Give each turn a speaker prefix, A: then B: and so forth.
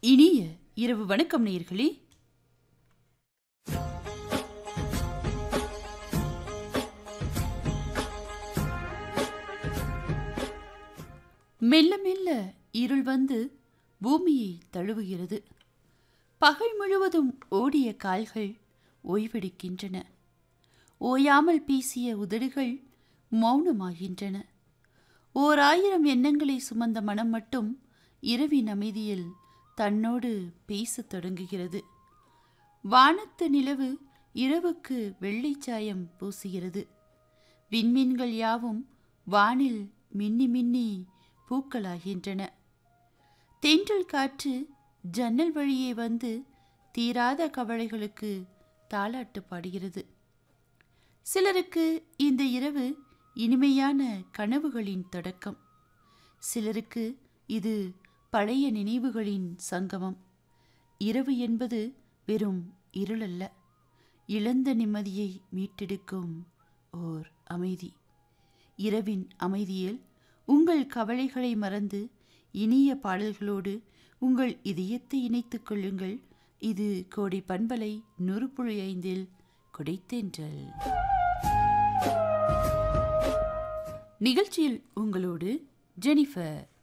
A: இனிய இரவு வணக்கம் நேயர்களே மெல்ல மெல்ல இருள் வந்து பூமியை தழுவுகிறது பகல் முழுவதும் ஓடிய கால்கள் ஓய்வெடுக்கின்றன ஓயாமல் பேசிய உதடுகள் மௌனமாகின்றன ஓர் ஆயிரம் எண்ணங்களை சுமந்த மனம் மட்டும் இரவின் அமைதியில் தன்னோடு பேசத் தொடங்குகிறது வானத்து நிலவு இரவுக்கு வெள்ளைச்சாயம் பூசுகிறது விண்மீன்கள் யாவும் வானில் மின்னி மின்னி பூக்களாகின்றன தென்றல் காற்று ஜன்னல் வழியே வந்து தீராத கவலைகளுக்கு தாலாட்டு பாடுகிறது சிலருக்கு இந்த இரவு இனிமையான கனவுகளின் தொடக்கம் சிலருக்கு இது பழைய நினைவுகளின் சங்கமம் இரவு என்பது வெறும் இருளல்ல இழந்த நிம்மதியை மீட்டெடுக்கும் ஓர் அமைதி இரவின் அமைதியில் உங்கள் கவலைகளை மறந்து இனிய பாடல்களோடு உங்கள் இதயத்தை இணைத்துக் கொள்ளுங்கள் இது கோடை பண்பலை நூறு புள்ளி ஐந்தில் கொடைத்தேன்றல் நிகழ்ச்சியில் உங்களோடு ஜெனிஃபர்